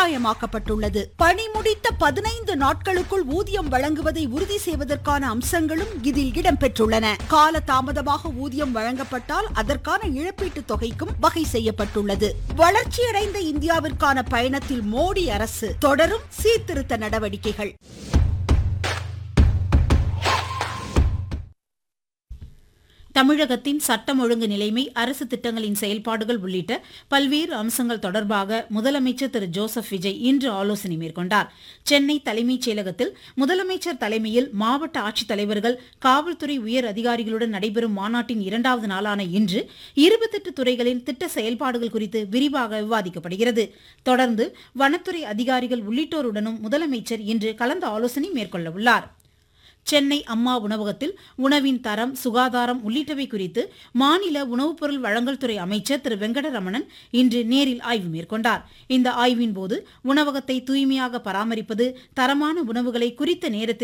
கட்டாயமாக்கப்பட்டுள்ளது பணி முடித்த பதினைந்து நாட்களுக்குள் ஊதியம் வழங்குவதை உறுதி செய்வதற்கான அம்சங்களும் இதில் இடம்பெற்றுள்ளன கால தாமதமாக ஊதியம் வழங்கப்பட்டால் அதற்கான இழப்பீட்டுத் தொகைக்கும் வகை செய்யப்பட்டுள்ளது வளர்ச்சியடைந்த இந்தியாவிற்கான பயணத்தில் மோடி அரசு தொடரும் சீர்திருத்த நடவடிக்கைகள் தமிழகத்தின் சட்டம் ஒழுங்கு நிலைமை அரசு திட்டங்களின் செயல்பாடுகள் உள்ளிட்ட பல்வேறு அம்சங்கள் தொடர்பாக முதலமைச்சர் திரு ஜோசப் விஜய் இன்று ஆலோசனை மேற்கொண்டார் சென்னை தலைமைச் செயலகத்தில் முதலமைச்சர் தலைமையில் மாவட்ட ஆட்சித்தலைவர்கள் காவல்துறை உயர் அதிகாரிகளுடன் நடைபெறும் மாநாட்டின் இரண்டாவது நாளான இன்று இருபத்தெட்டு துறைகளின் திட்ட செயல்பாடுகள் குறித்து விரிவாக விவாதிக்கப்படுகிறது தொடர்ந்து வனத்துறை அதிகாரிகள் உள்ளிட்டோருடனும் முதலமைச்சர் இன்று கலந்து ஆலோசனை மேற்கொள்ள உள்ளார் சென்னை அம்மா உணவகத்தில் உணவின் தரம் சுகாதாரம் உள்ளிட்டவை குறித்து மாநில உணவுப் பொருள் வழங்கல் துறை அமைச்சர் திரு வெங்கடரமணன் இன்று நேரில் ஆய்வு மேற்கொண்டார் இந்த ஆய்வின் போது உணவகத்தை தூய்மையாக பராமரிப்பது தரமான உணவுகளை குறித்த நேரத்தில்